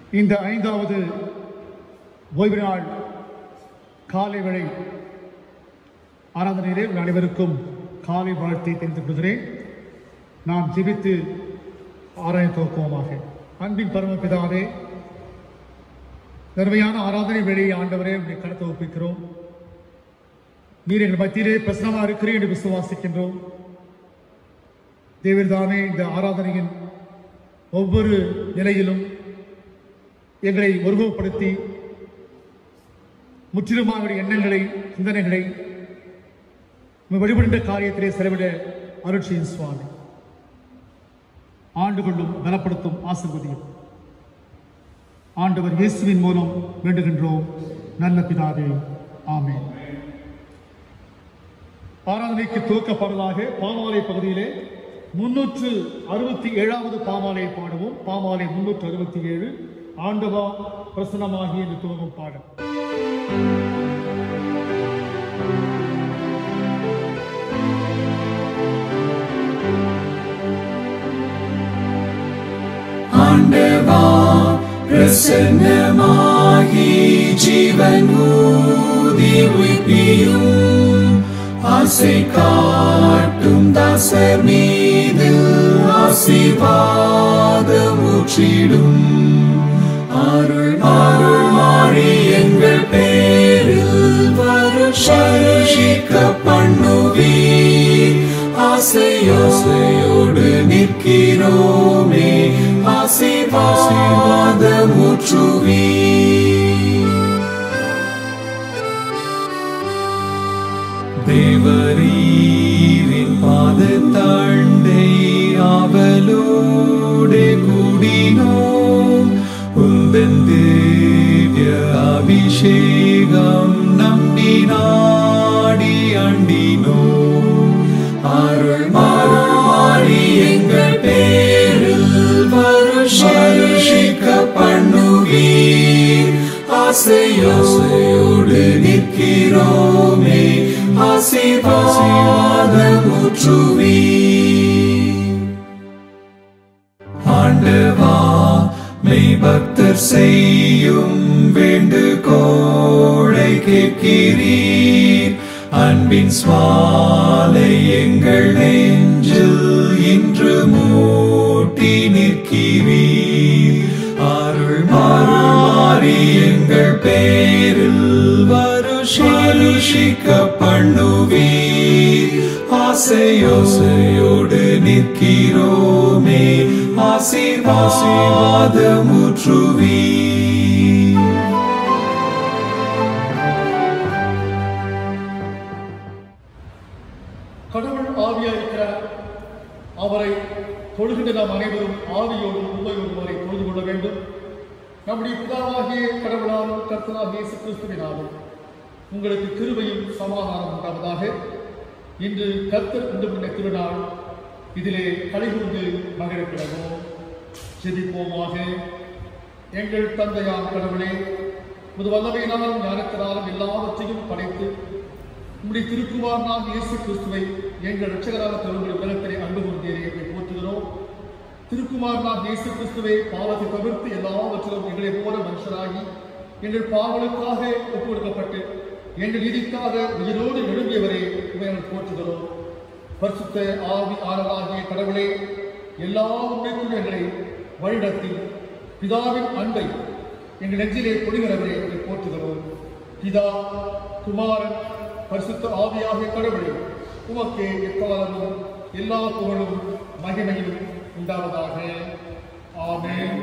இந்த ஐந்தாவது ஓய்வு நாள் காலை வேளை ஆராதனையிலே உங்கள் அனைவருக்கும் காலை வாழ்த்தை தெரிந்து கொள்கிறேன் நாம் ஜெபித்து ஆராய துவக்குவோமாக அன்பின் பரமபிதாவே தருமையான ஆராதனை வேளையை ஆண்டவரே உங்களை கடத்த ஒப்பிக்கிறோம் நீர் எங்கள் மத்தியிலே பிரசனமாக இருக்கிறேன் என்று விசுவாசிக்கின்றோம் தேவர்தாமே இந்த ஆராதனையின் ஒவ்வொரு நிலையிலும் எங்களை ஒருமுகப்படுத்தி முற்றிலுமாக எங்களுடைய எண்ணங்களை சிந்தனைகளை உம்மை வழிபடுகின்ற காரியத்திலே செலவிட அருட்சியின் சுவாமி ஆண்டு கொள்ளும் பலப்படுத்தும் ஆசிர்வதியும் ஆண்டவர் இயேசுவின் மூலம் வேண்டுகின்றோம் நல்ல பிதாவே ஆமென் ஆராதனைக்கு துவக்க பாடலாக பாமாலை பகுதியிலே முன்னூற்று அறுபத்தி ஏழாவது பாமாலை பாடுவோம் பாமாலை முன்னூற்று அறுபத்தி ஏழு ஆண்டவா பிரசனமாகி என்று துவங்கும் பாடல் ஆண்டவா பிரசன்னமாகி ஜீவன் ஊதி உயிர்ப்பியும் ஆசை காட்டும் தாசர் மீது ஆசீர்வாதம் ஊற்றிடும் அருள் அருள் மாறி எங்கள் பேரில் வருஷிக்க பண்ணுவீர் ஆசையோசையோடு நிற்கிறோமே ஆசீர்வாதம் ஊற்றுவீர் தேவரீரின் பாதத்தண்டை ஆவலோடு கூடினோம் உந்தன் திவ்ய அபிஷேகம் நம்பி நாடி அண்டினோம் அருள் அருள் மாறி எங்கள் பேரில் வருஷிக்க பண்ணுவீர் ஆசையோசையோடு நிற்கிறோமே ஆசீர்வாதம் ஊற்றுவீர் ஆண்டவா மெய் பக்தர் செய்யும் வேண்டுகோளை கேட்கிறீர் அன்பின் சுவாலை எங்கள் நெஞ்சில் இன்று மூட்டி நிற்கிறீர் அருள் மாறி எங்கள் பேரில் வருஷிக்க பண்ணுவீர் ஆசையோசையோடு நிற்கிறோமே ஆசீர்வாதம் ஊற்றுவீர் கடவுள் ஆவியா இருக்கிறார் அவரை தொழுகின்ற நாம் அனைவரும் ஆவியோடும் உண்மையோடும் அவரை தொழுது கொள்ள வேண்டும் நம்முடைய பிதாவாகிய கடவுளாலும் கர்த்தனாகிய இயேசு கிறிஸ்துவினாலும் உங்களுக்கு கிருபையும் சமாதானம் உண்டாவதாக இன்று கர்த்தர் உண்டு பண்ண திருநாள் இதிலே கலிகூர்ந்து மகிழ்கிறோம் ஜெபிப்போமாக எங்கள் தந்தையாம் கடவுளே முது வல்லமையினாலும் ஞானத்தினாலும் எல்லாவற்றையும் படைத்து உம்முடைய திருக்குமார் நாம் இயேசு கிறிஸ்துவை எங்கள் ரட்சகராக தரும்படி உலகத்திலே அன்பு கொண்டேரே எங்களை போற்றுகிறோம் திருக்குமார் நாம் இயேசு கிறிஸ்துவை பாவத்தை தவிர்த்து எல்லாவற்றிலும் எங்களை போல மனுஷராகி எங்கள் பாவலுக்காக ஒப்பு கொடுக்கப்பட்டு எங்கள் நீதிக்காக உயிரோடு எழும்பியவரே இவர்கள் போற்றுகிறோம் பரிசுத்த ஆவி ஆனதாகிய கடவுளே எல்லா உண்மைக்கும் எங்களை வழிநடத்தி பிதாவின் அன்பை எங்கள் நெஞ்சிலே பொழிகிறவரே எங்களை போற்றுகிறோம் பிதா குமாரன் பரிசுத்த ஆவியாகிய கடவுளே உமக்கே எக்காலமும் எல்லா புகழும் மகிமையும் உண்டாவதாக ஆமென்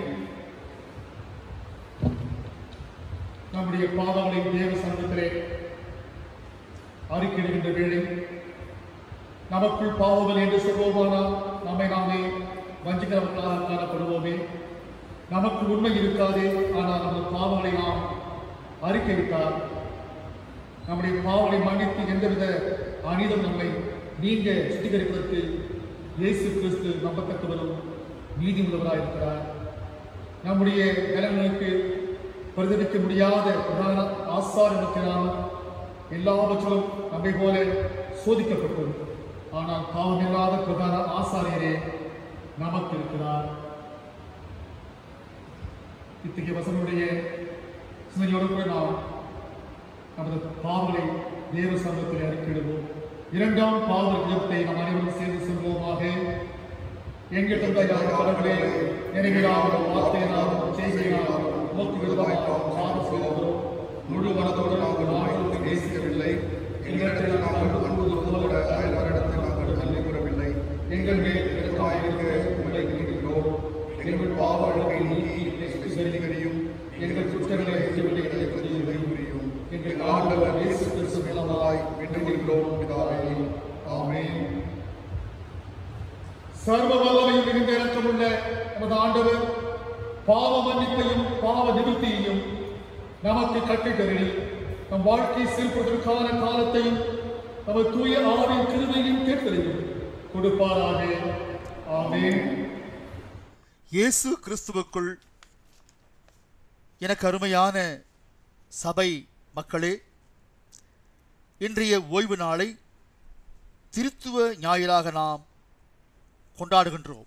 நம்முடைய பாவங்களின் தேவ சமூகத்திலே அறிக்கையிடுகின்ற வேளை நமக்குள் பாவங்கள் என்று சொல்வோமானால் நம்மை நாமே வஞ்சிக்கிறவர்களாக காணப்படுவோமே நமக்கு உண்மை இருக்காதே ஆனால் நமது பாவங்களை நாம் அறிக்கைவிட்டால் நம்முடைய பாவங்களை மன்னித்து எந்தவித அநீதம் நம்மை நீங்க சுத்திகரிப்பதற்கு இயேசு கிறிஸ்து நம்பத்தக்கவரும் நீதி உள்ளவராக இருக்கிறார் நம்முடைய நிலங்களுக்கு பிரதிபலிக்க முடியாத பிரதான ஆசாரத்தினாலும் எல்லாவற்றிலும் நம்மை போல சோதிக்கப்பட்டோம் ஆனால் பாவமில்லாத பிரதான ஆசாரியரே நமக்கு இருக்கிறார் இத்தகைய வசனுடைய சிந்தனையோடு கூட நாம் நமது பாவங்களை தேவ சமூகத்தில் அறிக்கையிடுவோம் இரண்டாம் பாவ ஜபத்தை நாம் அனைவரும் சேர்ந்து செல்வோமாக எங்கள் தந்தையான கடவுளே நினைவிலாகவும் வார்த்தையினாலும் செய்கையினாலும் உமக்கு விரோதமாக பாவம் செய்தோம் முழு மனதோடு நாங்கள் நாடுகளுக்கு நேசிக்கவில்லை எங்களுக்கு நாம் அன்பு கூறுவது போல அயல்வரிடத்தில் நாங்கள் நன்றி கூறவில்லை எங்கள் மேல் இரக்கமாயிருக்க உங்களை வேண்டுகிறோம் எங்கள் பாவ அழுகை நீக்கி சுகரிகரையும் எங்கள் குற்றங்களை விட்டுவிடுகளை புரியும் எங்கள் ஆண்டவர் இயேசு கிறிஸ்து மூலமாய் வேண்டுகிறோம் பிதாவே ஆமென் சர்வ வல்லமையும் மிகுந்த இரக்கமுள்ள நமது ஆண்டவர் பாவ மன்னிப்பையும் பாவ நிவர்த்தியையும் நமக்கு கட்டித்தருளி நம் வாழ்க்கை செல்வதற்கான காலத்தையும் நமது தூய ஆவின் கிருபையும் கேட்பதையும் கொடுப்பாராக ஆமென் இயேசு கிறிஸ்துவுக்குள் எனக்கு அருமையான சபை மக்களே இன்றைய ஓய்வு நாளை திருத்துவ ஞாயிறாக நாம் கொண்டாடுகின்றோம்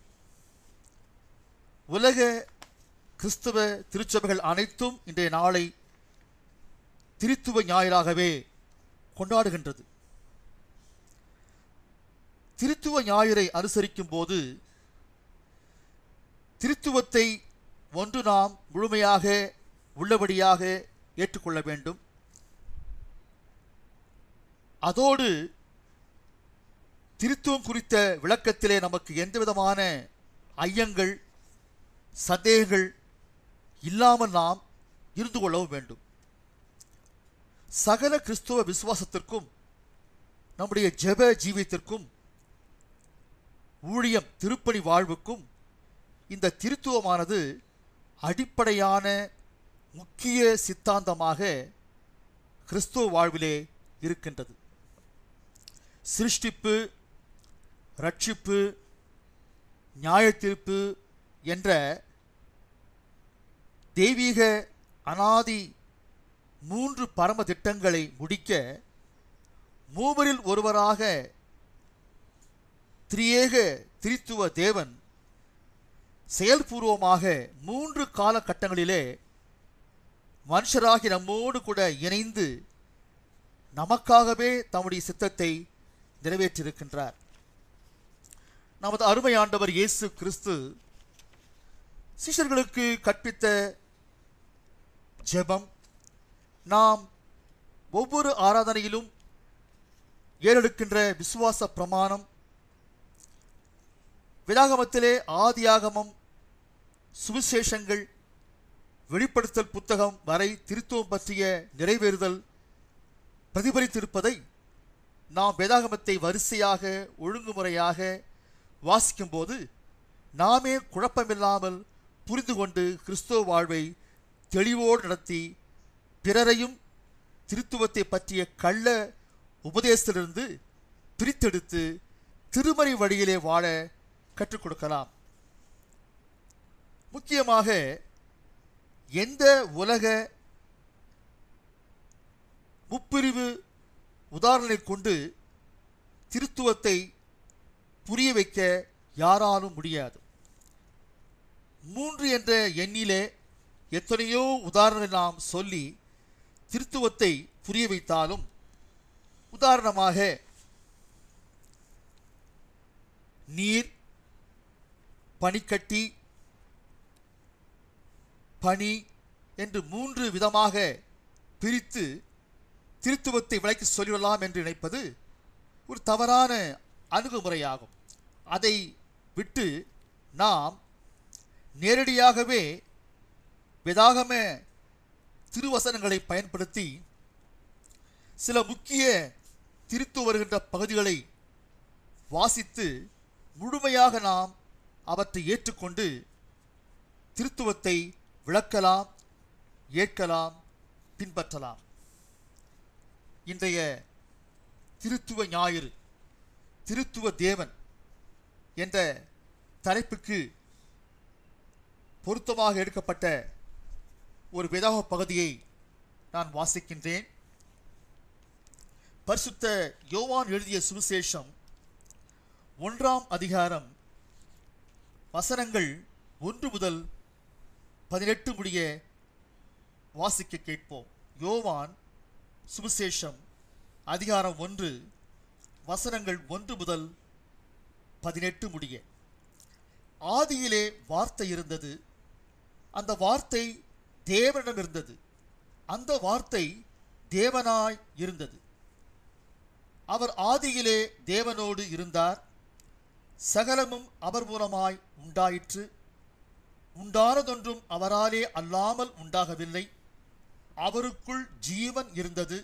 உலக கிறிஸ்தவ திருச்சபைகள் அனைத்தும் இன்றைய நாளை திருத்துவ ஞாயிறாகவே கொண்டாடுகின்றது திருத்துவ ஞாயிறை அனுசரிக்கும் போது திருத்துவத்தை ஒன்று நாம் முழுமையாக உள்ளபடியாக ஏற்றுக்கொள்ள வேண்டும் அதோடு திருத்துவம் குறித்த விளக்கத்திலே நமக்கு எந்த விதமான ஐயங்கள் சந்தேகங்கள் இல்லாமல் நாம் இருந்து கொள்ளவும் வேண்டும் சகல கிறிஸ்துவ விசுவாசத்திற்கும் நம்முடைய ஜெப ஜீவியத்திற்கும் ஊழியம் திருப்பணி வாழ்வுக்கும் இந்த திருத்துவமானது அடிப்படையான முக்கிய சித்தாந்தமாக கிறிஸ்துவ வாழ்விலே இருக்கின்றது சிருஷ்டிப்பு ரட்சிப்பு நியாயத்தீர்ப்பு என்ற தெய்வீக அனாதி மூன்று பரம திட்டங்களை முடிக்க மூவரில் ஒருவராக திரியேக திரித்துவ தேவன் செயல்பூர்வமாக மூன்று காலகட்டங்களிலே மனுஷராகி நம்மோடு கூட இணைந்து நமக்காகவே தம்முடைய சித்தத்தை நிறைவேற்றியிருக்கின்றார் நமது அருமை ஆண்டவர் இயேசு கிறிஸ்து சிஷ்யர்களுக்கு கற்பித்த ஜெபம் நாம் ஒவ்வொரு ஆராதனையிலும் ஏறெடுக்கின்ற விசுவாச பிரமாணம் வேதாகமத்திலே ஆதியாகமம் சுவிசேஷங்கள் வெளிப்படுத்தல் புத்தகம் வரை திருத்துவம் பற்றிய நிறைவேறுதல் பிரதிபலித்திருப்பதை நாம் வேதாகமத்தை வரிசையாக ஒழுங்குமுறையாக வாசிக்கும்போது நாமே குழப்பமில்லாமல் புரிந்து கொண்டு கிறிஸ்துவ வாழ்வை தெளிவோடு நடத்தி பிறரையும் திருத்துவத்தை பற்றிய கள்ள உபதேசத்திலிருந்து பிரித்தெடுத்து திருமறை வழியிலே வாழ கற்றுக் கொடுக்கலாம் முக்கியமாக எந்த உலக முப்பிரிவு உதாரணங்களை கொண்டு திருத்துவத்தை புரிய வைக்க யாராலும் முடியாது மூன்று என்ற எண்ணிலே எத்தனையோ உதாரணங்களை நாம் சொல்லி திருத்துவத்தை புரிய வைத்தாலும் உதாரணமாக நீர் பனிக்கட்டி பனி என்று மூன்று விதமாக பிரித்து திருத்துவத்தை விளக்கி சொல்லிவிடலாம் என்று நினைப்பது ஒரு தவறான அணுகுமுறையாகும் அதை விட்டு நாம் நேரடியாகவே வேதாகம திருவசனங்களை பயன்படுத்தி சில முக்கிய திருத்து வருகின்ற பகுதிகளை வாசித்து முழுமையாக நாம் அவற்றை ஏற்றுக்கொண்டு திருத்துவத்தை விளக்கலாம் ஏற்கலாம் பின்பற்றலாம் இன்றைய திருத்துவ ஞாயிறு திருத்துவ தேவன் என்ற தலைப்புக்கு பொருத்தமாக எடுக்கப்பட்ட ஒரு வேதாக பகுதியை நான் வாசிக்கின்றேன் பரிசுத்த யோவான் எழுதிய சுவிசேஷம் ஒன்றாம் அதிகாரம் வசனங்கள் ஒன்று முதல் பதினெட்டு முடிய வாசிக்க கேட்போம் யோவான் சுவிசேஷம் அதிகாரம் ஒன்று வசனங்கள் ஒன்று முதல் பதினெட்டு முடிய ஆதியிலே வார்த்தை இருந்தது அந்த வார்த்தை தேவனிடம் இருந்தது அந்த வார்த்தை தேவனாய் இருந்தது அவர் ஆதியிலே தேவனோடு இருந்தார் சகலமும் அவர் மூலமாய் உண்டாயிற்று உண்டானதொன்றும் அவராலே அல்லாமல் உண்டாகவில்லை அவருக்குள் ஜீவன் இருந்தது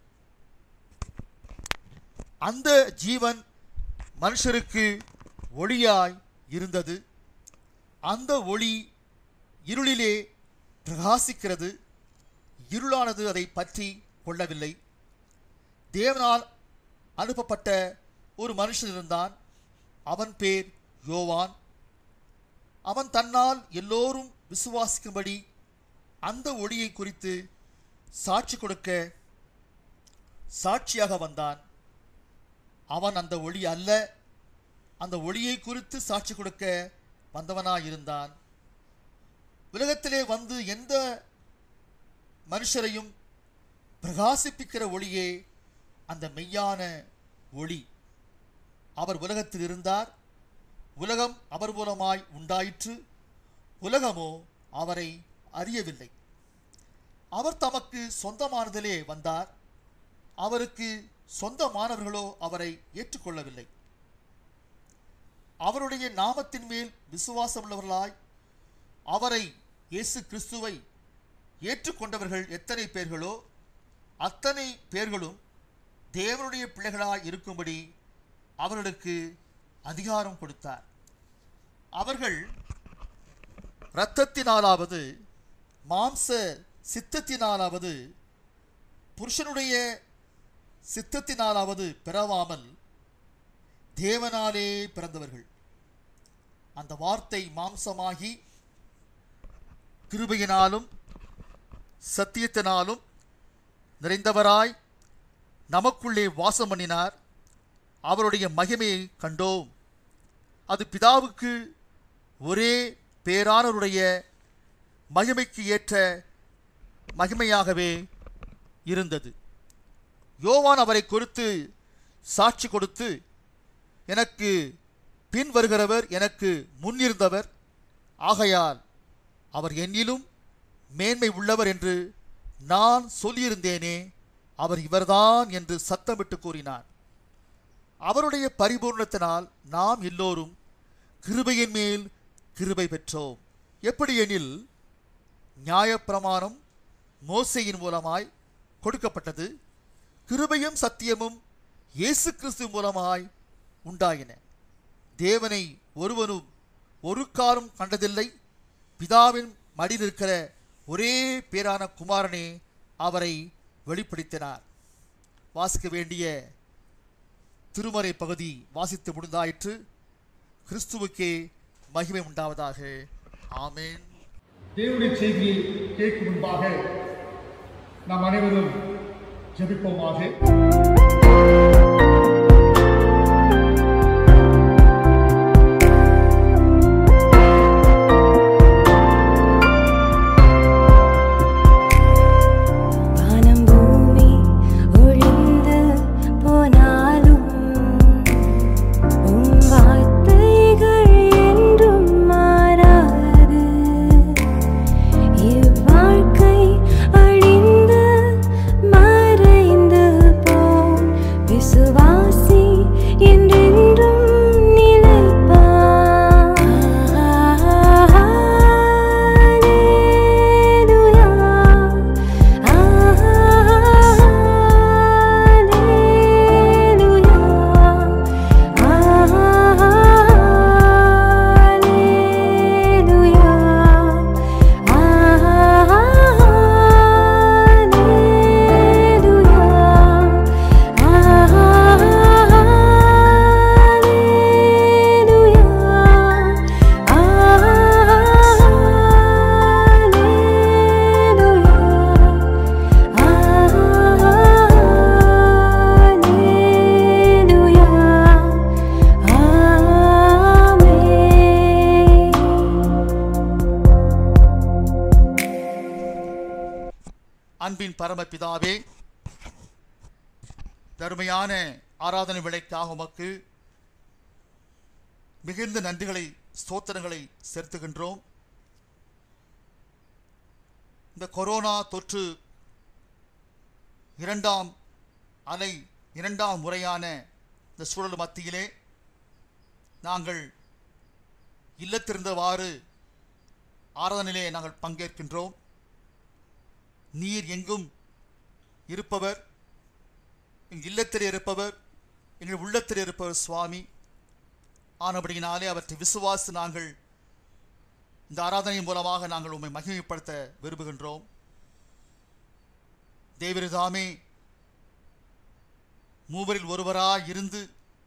அந்த ஜீவன் மனுஷருக்கு ஒளியாய் இருந்தது அந்த ஒளி இருளிலே பிரகாசிக்கிறது இருளானது அதை பற்றி கொள்ளவில்லை தேவனால் அனுப்பப்பட்ட ஒரு மனுஷன் இருந்தான் அவன் பேர் யோவான் அவன் தன்னால் எல்லோரும் விசுவாசிக்கும்படி அந்த ஒளியை குறித்து சாட்சி கொடுக்க சாட்சியாக வந்தான் அவன் அந்த ஒளி அல்ல அந்த ஒளியை குறித்து சாட்சி கொடுக்க வந்தவனாயிருந்தான் உலகத்திலே வந்து எந்த மனுஷரையும் பிரகாசிப்பிக்கிற ஒளியே அந்த மெய்யான ஒளி அவர் உலகத்தில் இருந்தார் உலகம் அவர் மூலமாய் உண்டாயிற்று உலகமோ அவரை அறியவில்லை அவர் தமக்கு சொந்தமானதிலே வந்தார் அவருக்கு சொந்தமானவர்களோ அவரை ஏற்றுக்கொள்ளவில்லை அவருடைய நாமத்தின் மேல் விசுவாசமுள்ளவர்களாய் அவரை இயேசு கிறிஸ்துவை ஏற்றுக்கொண்டவர்கள் எத்தனை பேர்களோ அத்தனை பேர்களும் தேவனுடைய பிள்ளைகளாய் இருக்கும்படி அவர்களுக்கு அதிகாரம் கொடுத்தார் அவர்கள் இரத்தத்தினாலாவது மாம்ச சித்தத்தினாலாவது புருஷனுடைய சித்தத்தினாலாவது பிறவாமல் தேவனாலே பிறந்தவர்கள் அந்த வார்த்தை மாம்சமாகி கிருபையினாலும் சத்தியத்தினாலும் நிறைந்தவராய் நமக்குள்ளே வாசம் பண்ணினார் அவருடைய மகிமையை கண்டோம் அது பிதாவுக்கு ஒரே பேரானவருடைய மகிமைக்கு ஏற்ற மகிமையாகவே இருந்தது யோவான் அவரை குறித்து சாட்சி கொடுத்து எனக்கு பின் வருகிறவர் எனக்கு முன்னிருந்தவர் ஆகையால் அவர் என்னிலும் மேன்மை உள்ளவர் என்று நான் சொல்லியிருந்தேனே அவர் இவர்தான் என்று சத்தமிட்டு கூறினார் அவருடைய பரிபூர்ணத்தினால் நாம் எல்லோரும் கிருபையின் மேல் கிருபை பெற்றோம் எப்படி எனில் நியாயப்பிரமாணம் மோசையின் மூலமாய் கொடுக்கப்பட்டது கிருபையும் சத்தியமும் இயேசு கிறிஸ்து மூலமாய் உண்டாயின தேவனை ஒருவனும் ஒரு காலம் கண்டதில்லை பிதாவின் மடியில் இருக்கிற ஒரே பேரான குமாரனே அவரை வெளிப்படுத்தினார் வாசிக்க வேண்டிய திருமறை பகுதி வாசித்து முடிந்தாயிற்று கிறிஸ்துவுக்கே மகிமை உண்டாவதாக ஆமென் தேவனுடைய செய்தியை கேட்கும் முன்பாக நாம் அனைவரும் ஜெபிப்போமாக வானம் பூமி ஒழிந்து போனாலும் உம் வார்த்தைகள் என்றும் மாறாது இவ்வாழ்க்கை அழிந்து மறைந்து போம் விசுவாசம் அன்பின் பரமபிதாவே தருமையான ஆராதனை விலைக்காக உமக்கு மிகுந்த நன்றிகளை ஸ்தோத்திரங்களை செலுத்துகின்றோம் இந்த கொரோனா தொற்று இரண்டாம் அலை இரண்டாம் முறையான இந்த சூழல் மத்தியிலே நாங்கள் இல்லத்திருந்தவாறு ஆராதனையிலே நாங்கள் பங்கேற்கின்றோம் நீர் எங்கும் இருப்பவர் எங்கள் இல்லத்தில் இருப்பவர் எங்கள் உள்ளத்தில் இருப்பவர் சுவாமி ஆனபடியினாலே அவற்றை விசுவாசி நாங்கள் இந்த ஆராதனை மூலமாக நாங்கள் உம்மை மகிமைப்படுத்த விரும்புகின்றோம் தேவரிதாமே மூவரில் ஒருவராய் இருந்து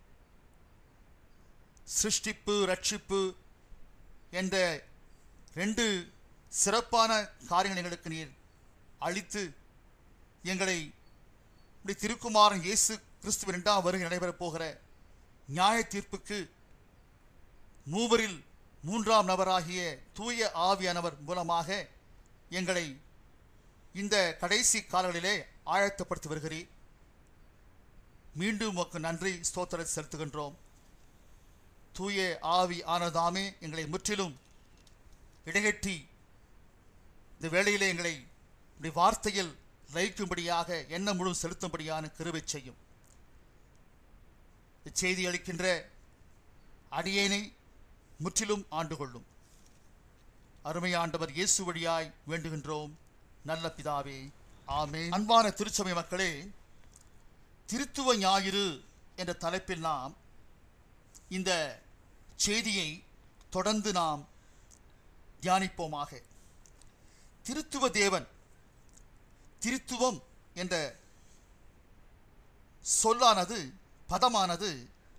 சிருஷ்டிப்பு ரட்சிப்பு என்ற ரெண்டு சிறப்பான காரியங்களை எங்களுக்கு நீர் அளித்து எங்களை இப்படி திருக்குமாரன் இயேசு கிறிஸ்துவின் இரண்டாம் வருகை நடைபெறப் போகிற நியாய தீர்ப்புக்கு மூவரில் மூன்றாம் நபராகிய தூய ஆவியானவர் மூலமாக எங்களை இந்த கடைசி காலங்களிலே ஆயத்தப்படுத்தி வருகிறீர் மீண்டும் உமக்கு நன்றி ஸ்தோத்திரத்தை செலுத்துகின்றோம் தூய ஆவி ஆனதாமே எங்களை முற்றிலும் இடைகட்டி இந்த வேளையிலே எங்களை இப்படி வார்த்தையில் லயிக்கும்படியாக எண்ணம் முழுவதும் செலுத்தும்படியான கிருபை செய்யும் இச்செய்தி அளிக்கின்ற அடியேனை முற்றிலும் ஆண்டு கொள்ளும் அருமை ஆண்டவர் இயேசு வழியாய் வேண்டுகின்றோம் நல்ல பிதாவே ஆமே அன்பான திருச்சபை மக்களே திருத்துவ ஞாயிறு என்ற தலைப்பில் நாம் இந்த செய்தியை தொடர்ந்து நாம் தியானிப்போமாக திருத்துவ தேவன் திருத்துவம் என்ற சொல்லானது பதமானது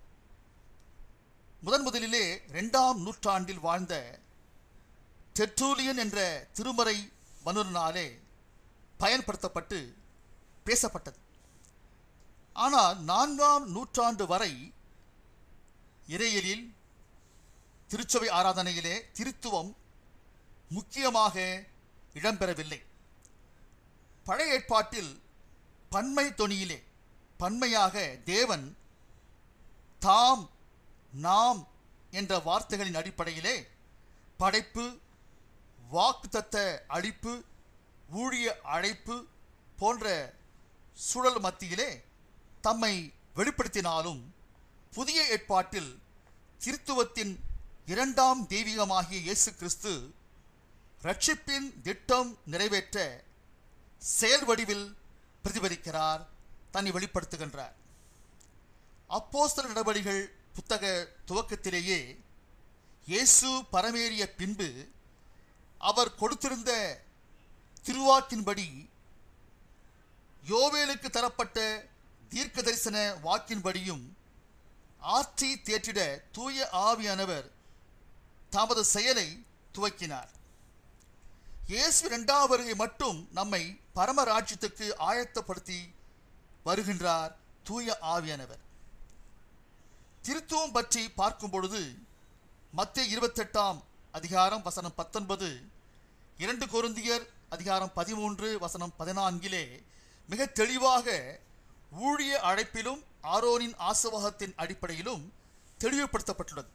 முதன் முதலிலே இரண்டாம் நூற்றாண்டில் வாழ்ந்த டெட்ரூலியன் என்ற திருமறை மனுரனாலே பயன்படுத்தப்பட்டு பேசப்பட்டது ஆனால் நான்காம் நூற்றாண்டு வரை இறையியலில் திருச்சபை ஆராதனையிலே திருத்துவம் முக்கியமாக இடம்பெறவில்லை பழைய ஏற்பாட்டில் பன்மை தொனியிலே பன்மையாக தேவன் தாம் நாம் என்ற வார்த்தைகளின் அடிப்படையிலே படைப்பு வாக்குத்தத்த அளிப்பு ஊழிய அழைப்பு போன்ற சூழல் மத்தியிலே தம்மை வெளிப்படுத்தினாலும் புதிய ஏற்பாட்டில் திருத்துவத்தின் இரண்டாம் தெய்வீகமாகிய இயேசு கிறிஸ்து ரட்சிப்பின் திட்டம் நிறைவேற்ற செயல் வடிவில் பிரதிபலிக்கிறார் தன்னை வெளிப்படுத்துகின்றார் அப்போஸ்தல நடவடிகள் புத்தக துவக்கத்திலேயே இயேசு பரமேறிய பின்பு அவர் கொடுத்திருந்த திருவாக்கின்படி யோவேலுக்கு தரப்பட்ட தீர்க்க தரிசன வாக்கின்படியும் ஆற்றி தேற்றிட தூய ஆவியானவர் தமது செயலை துவக்கினார் இயேசு இரண்டாம் வருகை மட்டும் நம்மை பரமராஜ்யத்துக்கு ஆயத்தப்படுத்தி வருகின்றார் தூய ஆவியானவர் திருத்துவம் பற்றி பார்க்கும் பொழுது மத்திய இருபத்தெட்டாம் அதிகாரம் வசனம் பத்தொன்பது இரண்டு கொருந்தியர் அதிகாரம் பதிமூன்று வசனம் பதினான்கிலே மிக தெளிவாக ஊழிய அழைப்பிலும் ஆரோனின் ஆசவாகத்தின் அடிப்படையிலும் தெளிவுபடுத்தப்பட்டுள்ளது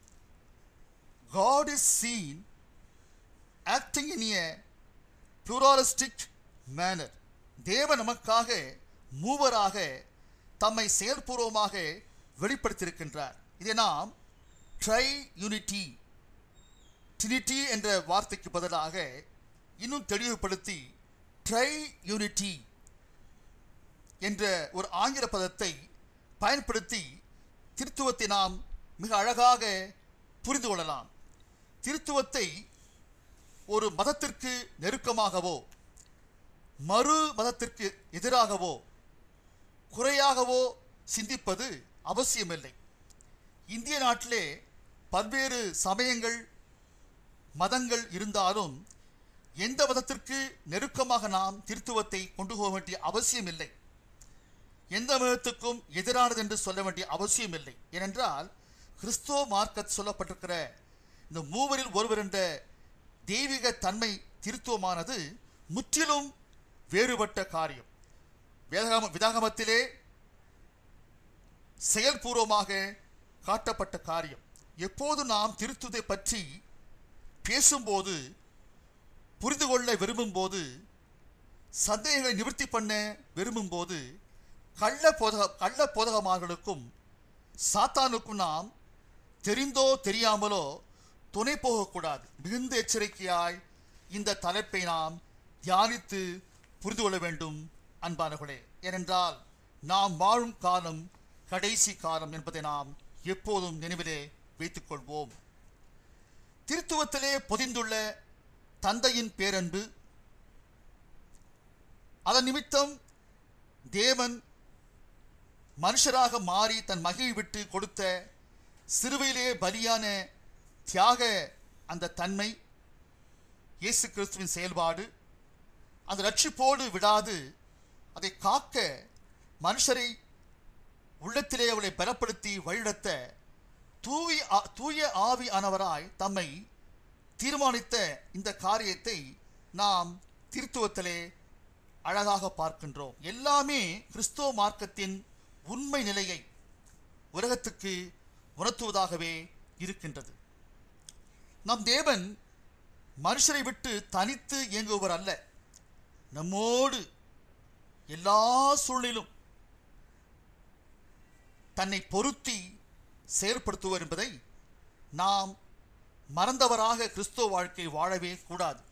God is seen acting in a pluralistic manner. தேவ நமக்காக மூவராக தம்மை செயல்பூர்வமாக வெளிப்படுத்தியிருக்கின்றார் இதை நாம் ட்ரை யூனிட்டி ட்ரினிட்டி என்ற வார்த்தைக்கு பதிலாக இன்னும் தெளிவுபடுத்தி ட்ரை யூனிட்டி என்ற ஒரு ஆங்கில பதத்தை பயன்படுத்தி திருத்துவத்தை நாம் மிக அழகாக புரிந்து கொள்ளலாம் திருத்துவத்தை ஒரு மதத்திற்கு நெருக்கமாகவோ மறு மதத்திற்கு எதிராகவோ குறையாகவோ சிந்திப்பது அவசியமில்லை இந்திய நாட்டிலே பல்வேறு சமயங்கள் மதங்கள் இருந்தாலும் எந்த மதத்திற்கு நெருக்கமாக நாம் திருத்துவத்தை கொண்டு போக வேண்டிய அவசியமில்லை எந்த மதத்துக்கும் எதிரானது என்று சொல்ல வேண்டிய அவசியமில்லை ஏனென்றால் கிறிஸ்துவ மார்க்கத் சொல்லப்பட்டிருக்கிற இந்த மூவரில் ஒருவர் என்ற தெய்வீக தன்மை திருத்துவமானது முற்றிலும் வேறுபட்ட காரியம் வேதாகம விதாகமத்திலே செயல்பூர்வமாக காட்டப்பட்ட காரியம் எப்போது நாம் திருத்துதை பற்றி பேசும்போது புரிந்து கொள்ள விரும்பும்போது சந்தேகங்களை நிவர்த்தி பண்ண விரும்பும்போது கள்ள போதக கள்ள போதகமார்களுக்கும் சாத்தானுக்கும் நாம் தெரிந்தோ தெரியாமலோ துணை போகக்கூடாது மிகுந்த எச்சரிக்கையாய் இந்த தலைப்பை நாம் தியானித்து புரிந்து கொள்ள வேண்டும் அன்பானவர்களே ஏனென்றால் நாம் வாழும் காலம் கடைசி காலம் என்பதை நாம் எப்போதும் நினைவிலே வைத்துக் கொள்வோம் திருத்துவத்திலே பொதிந்துள்ள தந்தையின் பேரன்பு அதன் நிமித்தம் தேவன் மனுஷராக மாறி தன் மகிழ் விட்டு கொடுத்த சிறுவையிலே பலியான தியாக அந்த தன்மை இயேசு கிறிஸ்துவின் செயல்பாடு அந்த ரட்சிப்போடு விடாது அதை காக்க மனுஷரை உள்ளத்திலே அவளை பலப்படுத்தி வழிநடத்த தூவி ஆ- தூய ஆவி ஆனவராய் தம்மை தீர்மானித்த இந்த காரியத்தை நாம் திருத்துவத்திலே அழகாக பார்க்கின்றோம் எல்லாமே கிறிஸ்துவ மார்க்கத்தின் உண்மை நிலையை உலகத்துக்கு உணர்த்துவதாகவே இருக்கின்றது நம் தேவன் மனுஷரை விட்டு தனித்து இயங்குபவர் அல்ல நம்மோடு எல்லா சூழ்நிலும் தன்னை பொருத்தி செயல்படுத்துவர் என்பதை நாம் மறந்தவராக கிறிஸ்துவ வாழ்க்கை வாழவே கூடாது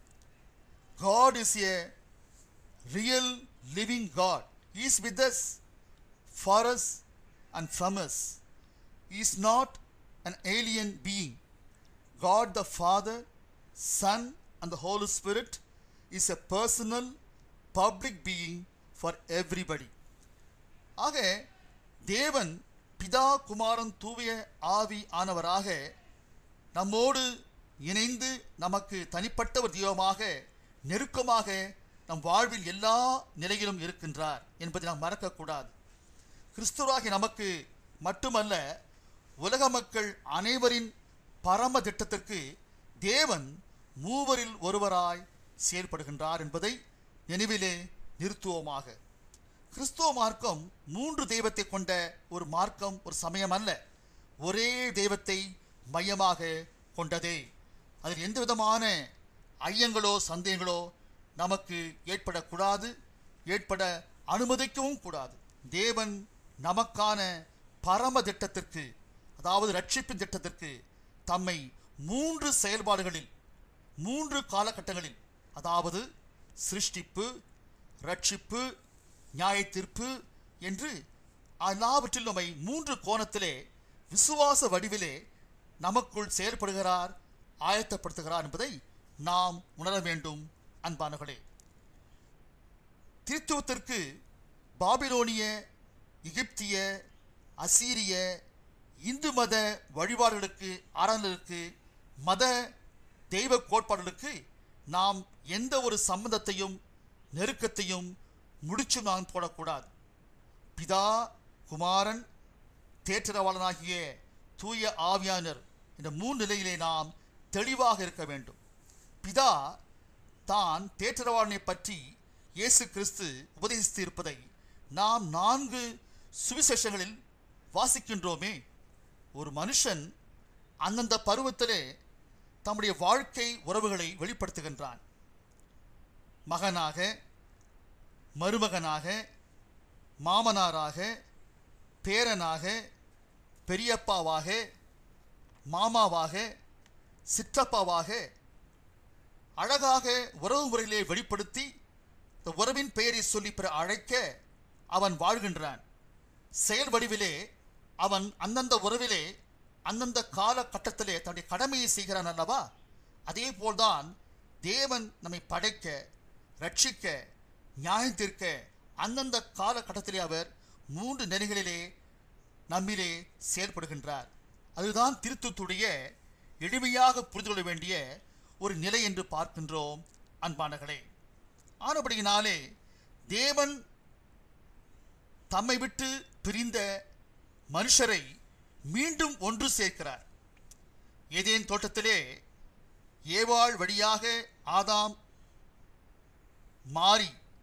God is a real living God is with us for us and from us is not an alien being God the Father, Son, and the Holy Spirit is a personal, public being for everybody. ஆக தேவன் பிதா குமாரன் தூய ஆவி ஆனவராக நம்மோடு இணைந்து நமக்கு தனிப்பட்ட ஒரு தெய்வமாக நெருக்கமாக நம் வாழ்வில் எல்லா நிலையிலும் இருக்கின்றார் என்பதை நாம் மறக்கக்கூடாது கிறிஸ்துவாகி நமக்கு மட்டுமல்ல உலக மக்கள் அனைவரின் பரம திட்டத்திற்கு தேவன் மூவரில் ஒருவராய் செயல்படுகின்றார் என்பதை நினைவிலே நிறுத்துவோமாக கிறிஸ்துவ மார்க்கம் மூன்று தெய்வத்தை கொண்ட ஒரு மார்க்கம் ஒரு சமயம் அல்ல ஒரே தெய்வத்தை மையமாக கொண்டதே அதில் எந்த விதமான ஐயங்களோ சந்தேகங்களோ நமக்கு ஏற்படக்கூடாது ஏற்பட அனுமதிக்கவும் கூடாது தேவன் நமக்கான பரம திட்டத்திற்கு அதாவது ரட்சிப்பின் திட்டத்திற்கு தம்மை மூன்று செயல்பாடுகளில் மூன்று காலகட்டங்களில் அதாவது சிருஷ்டிப்பு ரட்சிப்பு நியாய தீர்ப்பு என்று எல்லாவற்றிலும் நம்மை மூன்று கோணத்திலே விசுவாச வடிவிலே நமக்குள் செயல்படுகிறார் ஆயத்தப்படுத்துகிறார் என்பதை நாம் உணர வேண்டும் அன்பானவர்களே திருத்துவத்திற்கு பாபிலோனிய எகிப்திய அசீரிய இந்து மத வழிபாடுகளுக்கு ஆராதனைகளுக்கு மத தெய்வ கோட்பாடுகளுக்கு நாம் எந்த ஒரு சம்பந்தத்தையும் நெருக்கத்தையும் முடிச்சும் நாம் போடக்கூடாது பிதா குமாரன் தேற்றரவாளனாகிய தூய ஆவியானர் என்ற மூன்று நிலையிலே நாம் தெளிவாக இருக்க வேண்டும் பிதா தான் தேற்றரவாளனை பற்றி இயேசு கிறிஸ்து உபதேசித்து இருப்பதை நாம் நான்கு சுவிசேஷங்களில் வாசிக்கின்றோமே ஒரு மனுஷன் அந்தந்த பருவத்திலே தம்முடைய வாழ்க்கை உறவுகளை வெளிப்படுத்துகின்றான் மகனாக மருமகனாக மாமனாராக பேரனாக பெரியப்பாவாக மாமாவாக சிற்றப்பாவாக அழகாக உறவு முறையிலே வெளிப்படுத்தி இந்த உறவின் பெயரை சொல்லி பிற அழைக்க அவன் வாழ்கின்றான் செயல் வடிவிலே அவன் அந்தந்த உறவிலே அந்தந்த காலகட்டத்திலே தன்னுடைய கடமையை செய்கிறான் அல்லவா அதே போல்தான் தேவன் நம்மை படைக்க ரட்சிக்க நியாயம் தீர்க்க அந்தந்த காலகட்டத்திலே அவர் மூன்று நிலைகளிலே நம்மிலே செயல்படுகின்றார் அதுதான் திருத்துத்துடைய எளிமையாக புரிந்து கொள்ள வேண்டிய ஒரு நிலை என்று பார்க்கின்றோம் அன்பானகளே ஆனபடியினாலே தேவன் தம்மை விட்டு பிரிந்த மனுஷரை மீண்டும் ஒன்று சேர்க்கிறார் ஏதேன் தோட்டத்திலே ஏவாள் வழியாக ஆதாம் மாறி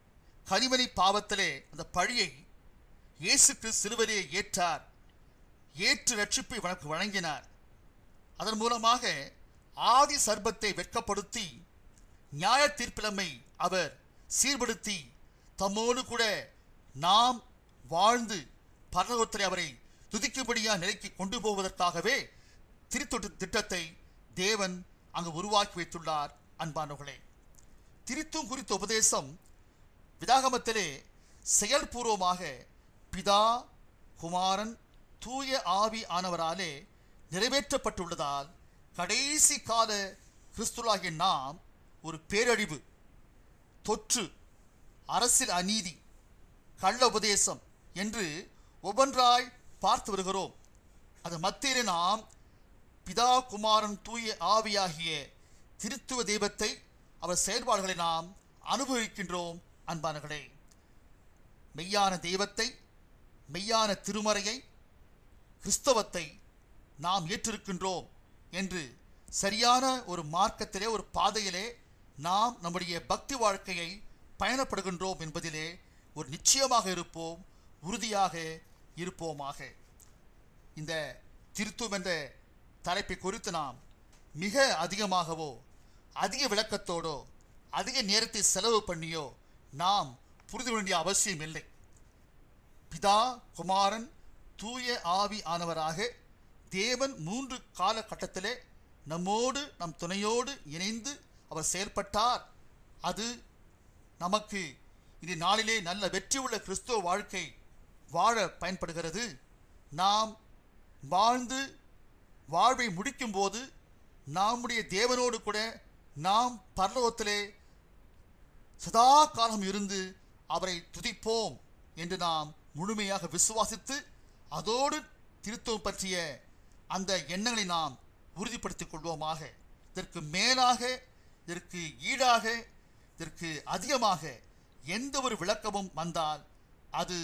கனிமணி பாவத்திலே அந்த பழியை இயேசு கிறிஸ்து சிலுவையிலே ஏற்றார் ஏற்று ரட்சிப்பை உனக்கு வழங்கினார் அதன் மூலமாக ஆதி சர்பத்தை வெட்கப்படுத்தி நியாய தீர்ப்பிலமை அவர் சீர்படுத்தி தம்மோடு கூட நாம் வாழ்ந்து பரலோகத்திலே அவரை துதிக்கும்படியா நிலைக்கு கொண்டு போவதற்காகவே திருத்தொட்டு திட்டத்தை தேவன் அங்கு உருவாக்கி வைத்துள்ளார் அன்பானவர்களே திருத்தும் குறித்த உபதேசம் விதாகமத்திலே செயல்பூர்வமாக பிதா குமாரன் தூய ஆவி ஆனவராலே நிறைவேற்றப்பட்டுள்ளதால் கடைசி கால கிறிஸ்துவாகிய நாம் ஒரு பேரழிவு தொற்று அரசியல் அநீதி கள்ள உபதேசம் என்று ஒவ்வொன்றாய் பார்த்து வருகிறோம் அது மத்தியிலே நாம் பிதா குமாரன் தூய ஆவியாகிய திருத்துவ தெய்வத்தை அவர் செயல்பாடுகளை நாம் அனுபவிக்கின்றோம் அன்பானர்களே மெய்யான தெய்வத்தை மெய்யான திருமறையை கிறிஸ்தவத்தை நாம் ஏற்றிருக்கின்றோம் என்று சரியான ஒரு மார்க்கத்திலே ஒரு பாதையிலே நாம் நம்முடைய பக்தி வாழ்க்கையை பயணப்படுகின்றோம் என்பதிலே ஒரு நிச்சயமாக இருப்போம் உறுதியாக இருப்போமாக இந்த திருத்துவம் என்ற தலைப்பை குறித்து நாம் மிக அதிகமாகவோ அதிக விளக்கத்தோடோ அதிக நேரத்தை செலவு பண்ணியோ நாம் புரிந்து கொள்ள வேண்டிய அவசியம் இல்லை பிதா குமாரன் தூய ஆவி ஆனவராக தேவன் மூன்று காலகட்டத்திலே நம்மோடு நம் துணையோடு இணைந்து அவர் செயல்பட்டார் அது நமக்கு இந்த நாளிலே நல்ல வெற்றி உள்ள கிறிஸ்துவ வாழ்க்கை வாழ பயன்படுகிறது நாம் வாழ்ந்து வாழ்வை முடிக்கும்போது நம்முடைய தேவனோடு கூட நாம் பரலோகத்திலே சதா காலம் இருந்து அவரை துதிப்போம் என்று நாம் முழுமையாக விசுவாசித்து அதோடு திருத்தம் பற்றிய அந்த எண்ணங்களை நாம் உறுதிப்படுத்திக் கொள்வோமாக இதற்கு மேலாக இதற்கு ஈடாக இதற்கு அதிகமாக எந்த ஒரு விளக்கமும் வந்தால் அது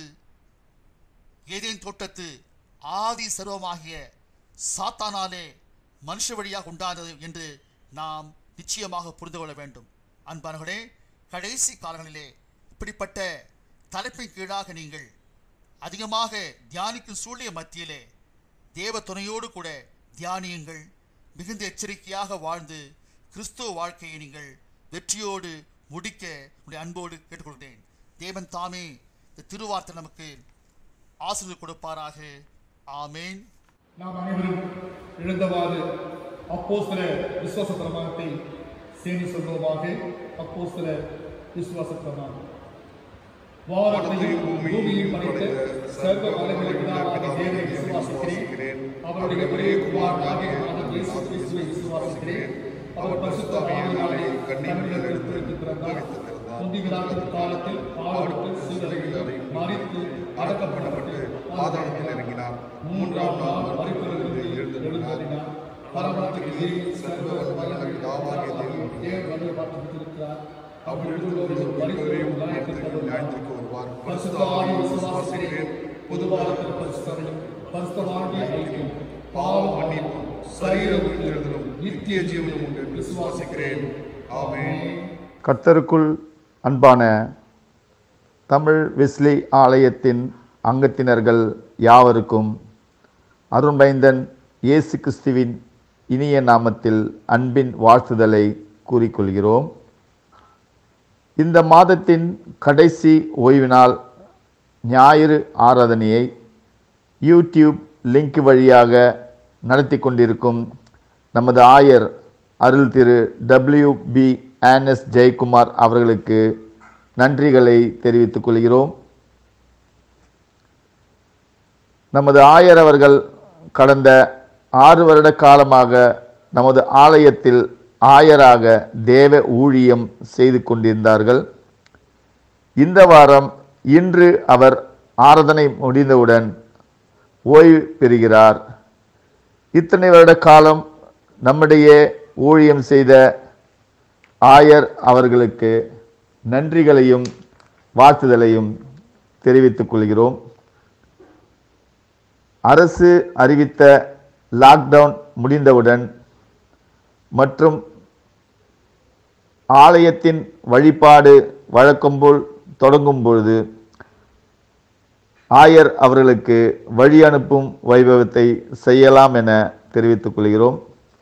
ஏதேன் தோட்டத்து ஆதி சர்வமாகிய சாத்தானாலே மனுஷ வழியாக உண்டானது என்று நாம் நிச்சயமாக புரிந்து கொள்ள வேண்டும் அன்பானவர்களே கடைசி காலங்களிலே இப்படிப்பட்ட தலைப்பின் கீழாக நீங்கள் அதிகமாக தியானிக்கும் சூழ்நிலை மத்தியிலே தேவ துணையோடு கூட தியானியுங்கள் மிகுந்த எச்சரிக்கையாக வாழ்ந்து கிறிஸ்துவ வாழ்க்கையை நீங்கள் வெற்றியோடு முடிக்க உடைய அன்போடு கேட்டுக்கொள்கிறேன் தேவன் தாமே இந்த திருவார்த்தை நமக்கு ஆசிரியர் கொடுப்பாராக ஆமேன் நாம் அனைவரும் இழந்தவாறு அப்போஸ்தல விசுவாச பிரமாணத்தை சேனி சொல்வோமாக அப்போஸ்தல விசுவாச பிரமாணம் வானத்தையும் பூமியையும் படைத்த சர்வ வல்லமையுள்ள பிதாவாகிய தேவனை விசுவாசிக்கிறேன் அவருடைய ஒரே குமாரனாகிய மகன் இயேசு கிறிஸ்துவை விசுவாசிக்கிறேன் அவர் பரிசுத்த ஆவியினாலே கண்ணிகளுக்கு பிறந்தார் முந்திகளாக காலத்தில் பாடுபட்டு சிறுவரையில் மறித்து அடக்கப்படப்பட்டு பாதாளத்தில் இறங்கினார் மூன்றாம் நாள் மறிப்பிலிருந்து எழுந்தறினார் பரமத்துக்கு ஏறி சர்வ வல்லமை யாவாகிய தேவன் தேவன் வழியை பார்த்திருக்கிறார் அவர் எழுந்தோடு மறித்தவரையும் நியாயத்திற்கு வருவார் பரிசுத்த ஆவியை விசுவாசிக்கிறேன் பொதுவாக பரிசுத்தரையும் பரிசுத்தமாகிய ஐக்கியம் பாவம் மன்னிப்பும் சரீர உயிர்த்தெழுதலும் நித்திய ஜீவனும் உண்டு விசுவாசிக்கிறேன் ஆமென் கர்த்தருக்குள் அன்பான தமிழ் வெஸ்லி ஆலயத்தின் அங்கத்தினர்கள் யாவருக்கும் அருண்மைந்தன் இயேசு கிறிஸ்துவின் இனிய நாமத்தில் அன்பின் வாழ்த்துதலை கூறிக்கொள்கிறோம் இந்த மாதத்தின் கடைசி ஓய்வு நாள் ஞாயிறு ஆராதனையை யூடியூப் லிங்க் வழியாக நடத்தி கொண்டிருக்கும் நமது ஆயர் அருள் Thiru W P S Jayakumar அவர்களுக்கு நன்றிகளை தெரிவித்துக் கொள்கிறோம் நமது ஆயர் அவர்கள் கடந்த ஆறு வருட காலமாக நமது ஆலயத்தில் ஆயராக தேவ ஊழியம் செய்து கொண்டிருந்தார்கள் இந்த வாரம் இன்று அவர் ஆராதனை முடிந்தவுடன் ஓய்வு பெறுகிறார் இத்தனை வருட காலம் நம்முடைய ஊழியம் செய்த ஆயர் அவர்களுக்கு நன்றிகளையும் வாழ்த்துதலையும் தெரிவித்துக் கொள்கிறோம் அரசு அறிவித்த லாக்டவுன் முடிந்தவுடன் மற்றும் ஆலயத்தின் வழிபாடு வழக்கம்போல் தொடங்கும் பொழுது ஆயர் அவர்களுக்கு வழி அனுப்பும் வைபவத்தை செய்யலாம் என தெரிவித்துக் கொள்கிறோம்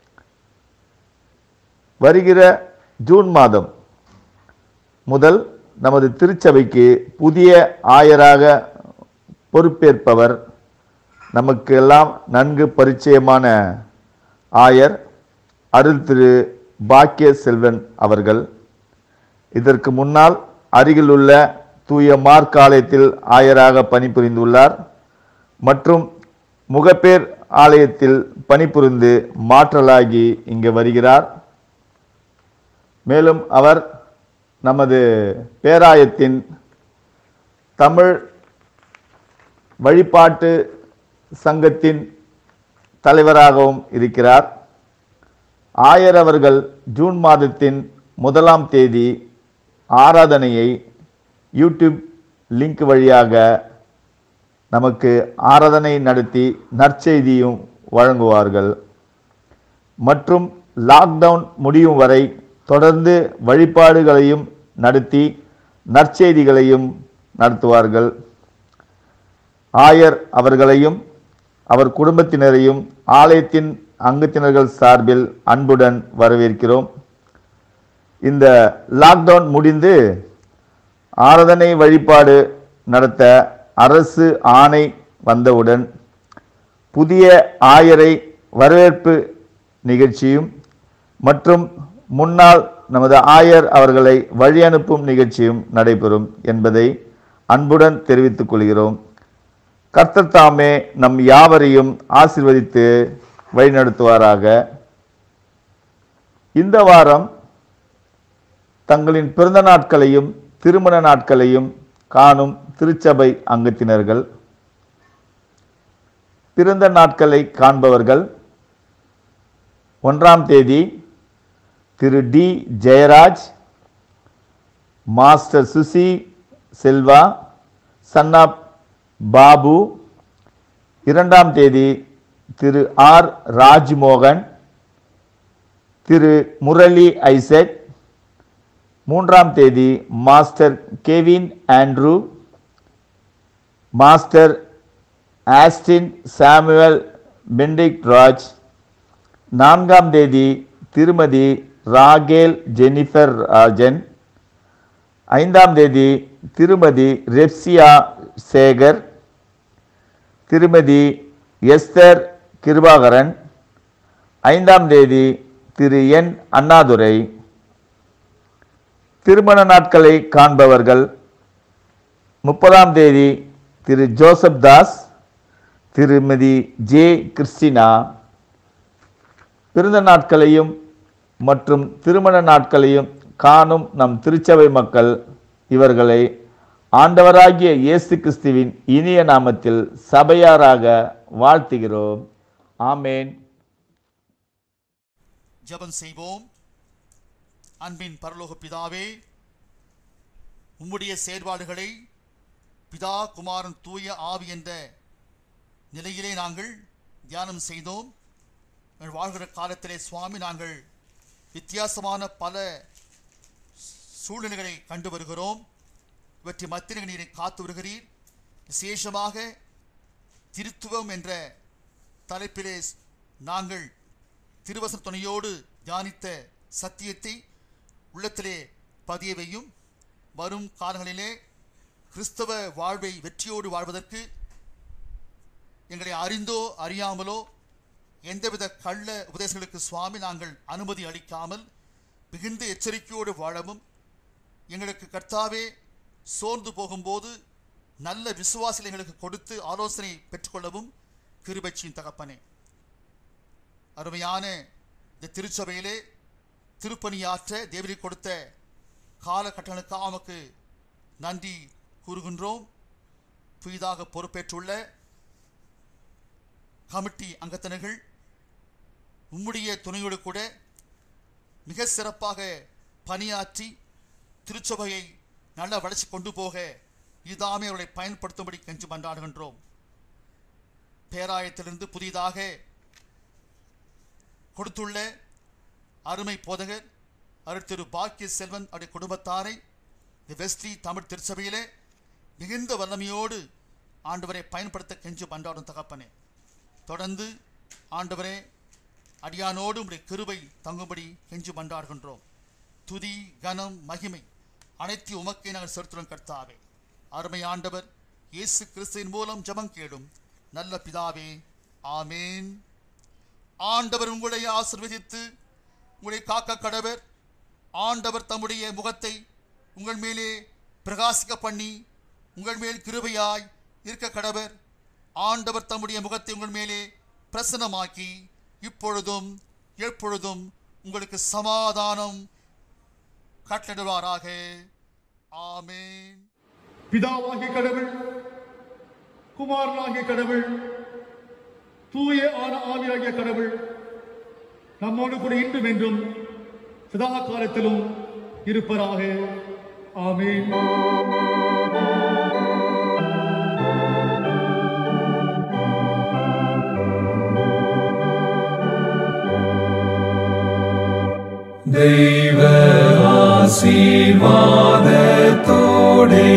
வருகிற ஜூன் மாதம் முதல் நமது திருச்சபைக்கு புதிய ஆயராக பொறுப்பேற்பவர் நமக்கு எல்லாம் நன்கு பரிச்சயமான ஆயர் அருள் திரு பாக்கிய செல்வன் அவர்கள் இதற்கு முன்னால் அருகிலுள்ள தூய மார்க் ஆலயத்தில் ஆயராக பணிபுரிந்துள்ளார் மற்றும் முகப்பேர் ஆலயத்தில் பணிபுரிந்து மாற்றலாகி இங்கே வருகிறார் மேலும் அவர் நமது பேராயத்தின் தமிழ் வழிபாட்டு சங்கத்தின் தலைவராகவும் இருக்கிறார் ஆயர் அவர்கள் ஜூன் மாதத்தின் முதலாம் தேதி ஆராதனையை யூடியூப் லிங்க் வழியாக நமக்கு ஆராதனை நடத்தி நற்செய்தியும் வழங்குவார்கள் மற்றும் லாக்டவுன் முடியும் வரை தொடர்ந்து வழிபாடுகளையும் நடத்தி நற்செய்திகளையும் நடத்துவார்கள் ஆயர் அவர்களையும் அவர் குடும்பத்தினரையும் ஆலயத்தின் அங்கத்தினர்கள் சார்பில் அன்புடன் வரவேற்கிறோம் இந்த லாக்டவுன் முடிந்து ஆராதனை வழிபாடு நடத்த அரசு ஆணை வந்தவுடன் புதிய ஆயரை வரவேற்பு நிகழ்ச்சியும் மற்றும் முன்னாள் நமது ஆயர் அவர்களை வழி அனுப்பும் நிகழ்ச்சியும் நடைபெறும் என்பதை அன்புடன் தெரிவித்துக் கொள்கிறோம் கர்த்தர் தாமே நம் யாவரையும் ஆசிர்வதித்து வழிநடத்துவாராக இந்த வாரம் தங்களின் பிறந்த நாட்களையும் திருமண நாட்களையும் காணும் திருச்சபை அங்கத்தினர்கள் பிறந்த நாட்களை காண்பவர்கள் ஒன்றாம் தேதி திரு டி ஜெயராஜ் மாஸ்டர் சுசி செல்வா சன்னா பாபு இரண்டாம் தேதி திரு ஆர் ராஜ்மோகன் திரு முரளி ஐசக் மூன்றாம் தேதி master Kevin Andrew master Austin Samuel Bendick Raj நான்காம் தேதி திருமதி ராகேல் ஜெனிஃபர் ராஜன் ஐந்தாம் தேதி திருமதி ரெப்சியா சேகர் திருமதி எஸ்தர் கிருபாகரன் ஐந்தாம் தேதி திரு என் அண்ணாதுரை திருமண நாட்களை காண்பவர்கள் முப்பதாம் தேதி திரு ஜோசப் தாஸ் திருமதி ஜே கிறிஸ்டினா பிறந்த நாட்களையும் மற்றும் திருமண நாட்களையும் காணும் நம் திருச்சபை மக்கள் இவர்களை ஆண்டவராகிய இயேசு கிறிஸ்துவின் இனிய நாமத்தில் சபையாராக வாழ்த்துகிறோம் ஆமேன் ஜெபம் செய்வோம் அன்பின் பரலோக பிதாவே உம்முடைய செயல்பாடுகளை பிதா குமாரன் தூய ஆவி என்ற நிலையிலே நாங்கள் தியானம் செய்தோம் எங்கள் வாழ்கிற காலத்திலே சுவாமி நாங்கள் வித்தியாசமான பல சூழ்நிலைகளை கண்டு வருகிறோம் இவற்றை மத்திய நீரை காத்து வருகிறீர் விசேஷமாக திருத்துவம் என்ற தலைப்பிலே நாங்கள் திருவசன துணையோடு தியானித்த சத்தியத்தை உள்ளத்திலே பதிய வையும் வரும் காலங்களிலே கிறிஸ்தவ வாழ்வை வெற்றியோடு வாழ்வதற்கு எங்களை அறிந்தோ அறியாமலோ எந்தவித கள்ள உபதேசங்களுக்கு சுவாமி நாங்கள் அனுமதி அளிக்காமல் மிகுந்த எச்சரிக்கையோடு வாழவும் எங்களுக்கு கர்த்தாவே சோர்ந்து போகும்போது நல்ல விசுவாசிகளை எங்களுக்கு கொடுத்து ஆலோசனை பெற்றுக்கொள்ளவும் கிருபச்சியின் தகப்பனே அருமையான இந்த திருச்சபையிலே திருப்பணியாற்ற தேவரி கொடுத்த காலகட்டங்களுக்காக நமக்கு நன்றி கூறுகின்றோம் புதிதாக பொறுப்பேற்றுள்ள கமிட்டி அங்கத்தினர்கள் உம்முடைய துணையோடு கூட மிக சிறப்பாக பணியாற்றி திருச்சபையை நல்ல வளர்ச்சி கொண்டு போக இதாமே அவர்களை பயன்படுத்தும்படி கெஞ்சு மன்றாடுகின்றோம் பேராயத்திலிருந்து புதிதாக கொடுத்துள்ள அருமை போதகர் அருள் திரு பாக்கிய செல்வன் அவருடைய குடும்பத்தாரை இந்த வெஸ்லி தமிழ் திருச்சபையிலே மிகுந்த வல்லமையோடு ஆண்டவரை பயன்படுத்த கெஞ்சு பண்டாடும் தகப்பனே தொடர்ந்து ஆண்டவரே அடியானோடு உடைய கிருபை தங்கும்படி கெஞ்சு பண்டாடுகின்றோம் துதி கனம் மகிமை அனைத்து உமக்கை நாங்கள் செலுத்துகிறோம் கர்த்தாவே அருமை ஆண்டவர் இயேசு கிறிஸ்துவின் மூலம் ஜெபம் கேடும் நல்ல பிதாவே ஆமேன் ஆண்டவர் உங்களை ஆசிர்வதித்து உங்களை காக்க கடவர் ஆண்டவர் தம்முடைய முகத்தை உங்கள் மேலே பிரகாசிக்க பண்ணி உங்கள் மேல் கிருபையாய் இருக்க கடவர் ஆண்டவர் தம்முடைய முகத்தை உங்கள் மேலே பிரசன்னமாக்கி இப்பொழுதும் எப்பொழுதும் உங்களுக்கு சமாதானம் கட்டளிடுவாராக ஆமேன் பிதாவாகிய கடவுள் குமாரனாகிய கடவுள் தூய ஆன ஆவியாகிய கடவுள் நம்மோடு கூட இன்றும் என்றும் சதா காலத்திலும் இருப்பராக ஆமென் தெய்வ ஆசீர்வாதத்தோடே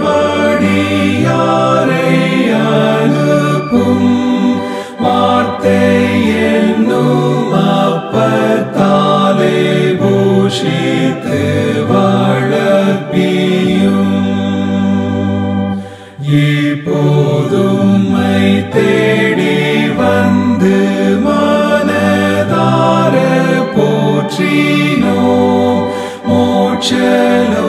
வழியாரை அனுப்பும் வார்த்தை என்னும் அப்பத்தாலே பூஷித்து வளர்ப்பியும் இப்போதும்மை தேடி வந்து மனதார போற்றினோ மோட்சலோ